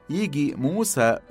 يجي موسى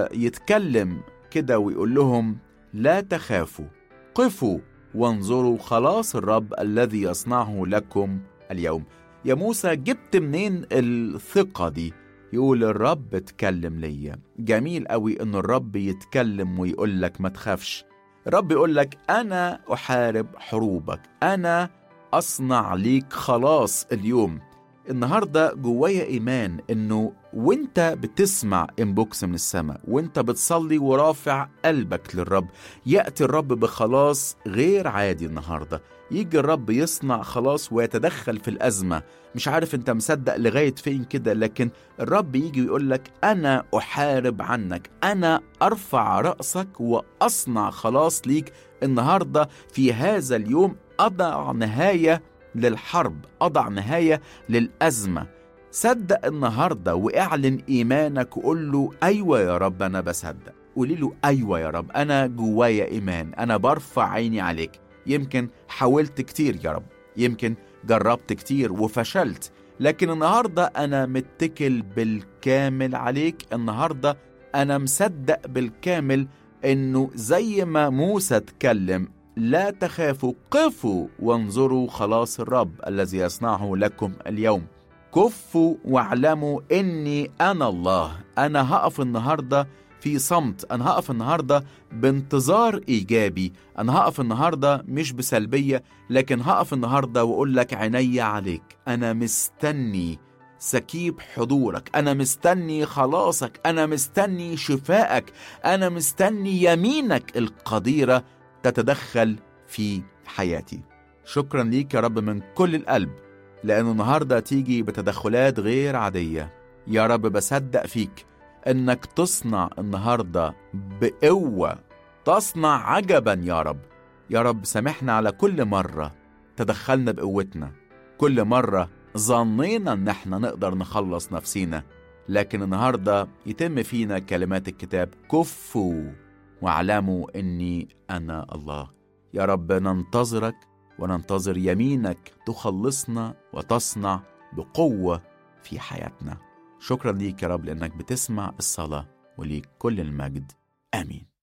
ويتكلم كده ويقول لهم لا تخافوا قفوا وانظروا خلاص الرب الذي يصنعه لكم اليوم يا موسى جبت منين الثقة دي يقول الرب اتكلم ليا جميل قوي ان الرب يتكلم ويقول لك ما تخافش الرب يقول لك انا احارب حروبك انا اصنع ليك خلاص اليوم النهارده جوايا ايمان انه وانت بتسمع انبوكس من السماء وانت بتصلي ورافع قلبك للرب ياتي الرب بخلاص غير عادي النهارده يجي الرب يصنع خلاص ويتدخل في الازمه مش عارف انت مصدق لغايه فين كده لكن الرب يجي ويقول لك انا احارب عنك انا ارفع راسك واصنع خلاص ليك النهارده في هذا اليوم اضع نهايه للحرب اضع نهايه للازمه صدق النهارده واعلن ايمانك وقول له ايوه يا رب انا بصدق قولي له ايوه يا رب انا جوايا ايمان انا برفع عيني عليك يمكن حاولت كتير يا رب يمكن جربت كتير وفشلت لكن النهارده انا متكل بالكامل عليك النهارده انا مصدق بالكامل انه زي ما موسى اتكلم لا تخافوا قفوا وانظروا خلاص الرب الذي يصنعه لكم اليوم كفوا واعلموا اني انا الله انا هقف النهارده في صمت انا هقف النهارده بانتظار ايجابي انا هقف النهارده مش بسلبيه لكن هقف النهارده واقول لك عيني عليك انا مستني سكيب حضورك انا مستني خلاصك انا مستني شفائك انا مستني يمينك القديره تتدخل في حياتي شكرا ليك يا رب من كل القلب لأنه النهاردة تيجي بتدخلات غير عادية يا رب بصدق فيك إنك تصنع النهاردة بقوة تصنع عجبا يا رب يا رب سامحنا على كل مرة تدخلنا بقوتنا كل مرة ظنينا إن احنا نقدر نخلص نفسينا لكن النهاردة يتم فينا كلمات الكتاب كفوا واعلموا اني انا الله يا رب ننتظرك وننتظر يمينك تخلصنا وتصنع بقوه في حياتنا شكرا ليك يا رب لانك بتسمع الصلاه وليك كل المجد امين